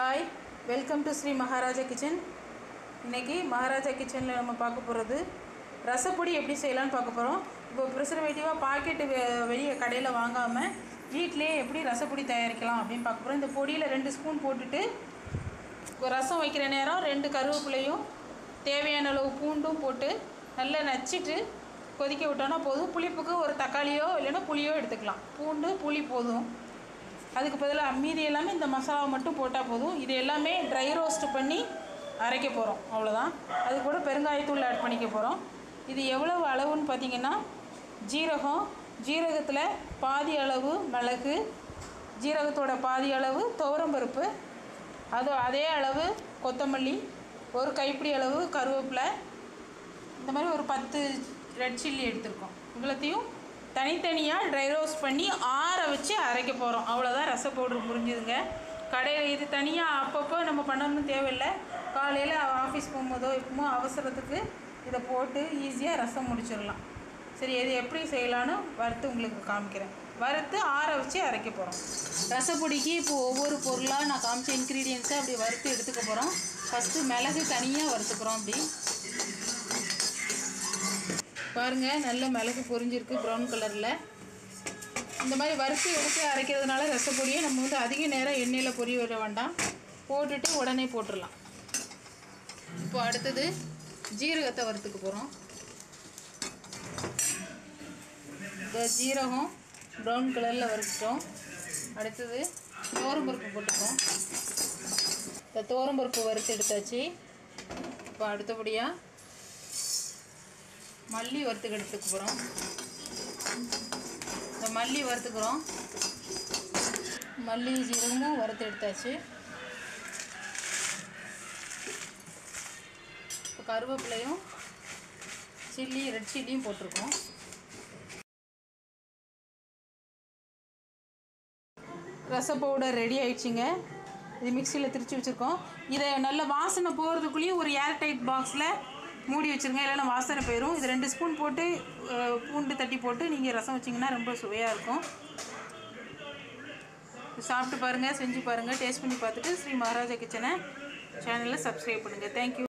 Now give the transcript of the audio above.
hi welcome to Shri Maharaja kitchen இன்னைக்கு மகாராஜா கிச்சனில் நம்ம பார்க்க போகிறது ரசப்பொடி எப்படி செய்யலாம்னு பார்க்க போகிறோம் இப்போ ப்ரிசர்வேட்டிவாக பாக்கெட்டு வெளியே கடையில் வாங்காமல் வீட்டிலேயே எப்படி ரசப்பொடி தயாரிக்கலாம் அப்படின்னு பார்க்க போகிறோம் இந்த பொடியில் ரெண்டு ஸ்பூன் போட்டுட்டு ஒரு ரசம் வைக்கிற நேரம் ரெண்டு கருவேப்பிலையும் தேவையான அளவு பூண்டும் போட்டு நல்லா நச்சிட்டு கொதிக்க விட்டோன்னா போதும் புளிப்புக்கு ஒரு தக்காளியோ இல்லைன்னா புளியோ எடுத்துக்கலாம் பூண்டு புளி போதும் அதுக்கு பதிலாக மீதி எல்லாமே இந்த மசாலாவை மட்டும் போட்டால் போதும் இது எல்லாமே ட்ரை ரோஸ்ட் பண்ணி அரைக்க போகிறோம் அவ்வளோதான் அது கூட பெருங்காயத்தூள் ஆட் பண்ணிக்க போகிறோம் இது எவ்வளவு அளவுன்னு பார்த்தீங்கன்னா ஜீரகம் ஜீரகத்தில் பாதி அளவு மிளகு ஜீரகத்தோட பாதி அளவு துவரம்பருப்பு அது அதே அளவு கொத்தமல்லி ஒரு கைப்பிடி அளவு கருவேப்பிலை இந்த மாதிரி ஒரு பத்து ரெட் சில்லி எடுத்திருக்கோம் இவ்வளோத்தையும் தனித்தனியாக ட்ரை ரோஸ்ட் பண்ணி ஆற வச்சு அரைக்க போகிறோம் அவ்வளோதான் ரச பவுடர் புரிஞ்சுதுங்க கடையில் இது தனியாக அப்பப்போ நம்ம பண்ணணும்னு தேவையில்லை காலையில் ஆஃபீஸ் போகும்போதோ இப்போமோ அவசரத்துக்கு இதை போட்டு ஈஸியாக ரசம் முடிச்சிடலாம் சரி இது எப்படி செய்யலான்னு வறுத்து உங்களுக்கு காமிக்கிறேன் வறுத்து ஆற வச்சு அரைக்க போகிறோம் ரசப்பொடிக்கு இப்போ ஒவ்வொரு பொருளாக நான் காமிச்ச இன்க்ரீடியன்ஸை அப்படி வறுத்து எடுத்துக்க போகிறோம் ஃபஸ்ட்டு மிளகு தனியாக வறுத்துக்கிறோம் அப்படி பாருங்கள் நல்ல மிளகு பொரிஞ்சிருக்கு ப்ரௌன் கலரில் இந்த மாதிரி வறுத்து எடுத்து அரைக்கிறதுனால ரசப்பொடியை நம்ம வந்து அதிக நேரம் எண்ணெயில் பொரிய விட வேண்டாம் போட்டுட்டு உடனே போட்டுடலாம் இப்போ அடுத்தது ஜீரகத்தை வறுத்துக்க போகிறோம் இப்போ ஜீரகம் ப்ரௌன் கலரில் வறுத்துட்டோம் அடுத்தது தோரம்பருப்பு போட்டுக்கிறோம் இப்போ தோரம்பருப்பு வறுத்து எடுத்தாச்சு இப்போ அடுத்தபடியாக மல்லி வறுத்துக்கு எடுத்துக்க போகிறோம் இந்த மல்லி வறுத்துக்கிறோம் மல்லி ஜீரகமும் வறுத்து எடுத்தாச்சு இப்போ கருவேப்பிலையும் சில்லி ரெட் சில்லியும் போட்டிருக்கோம் ரச பவுடர் ரெடி ஆயிடுச்சுங்க இது மிக்சியில் திரிச்சு வச்சுருக்கோம் இதை நல்ல வாசனை போகிறதுக்குள்ளேயும் ஒரு ஏர் டைட் பாக்ஸில் மூடி வச்சுருங்க இல்லைன்னா வாசனை போயிடும் இது ரெண்டு ஸ்பூன் போட்டு அஹ், பூண்டு தட்டி போட்டு நீங்கள் ரசம் வச்சிங்கன்னா ரொம்ப சுவையாக இருக்கும் சாப்பிட்டு பாருங்கள் செஞ்சு பாருங்கள் டேஸ்ட் பண்ணி பார்த்துட்டு ஸ்ரீ மகாராஜா கிச்சனை சேனலில் சப்ஸ்கிரைப் பண்ணுங்கள் தேங்க்யூ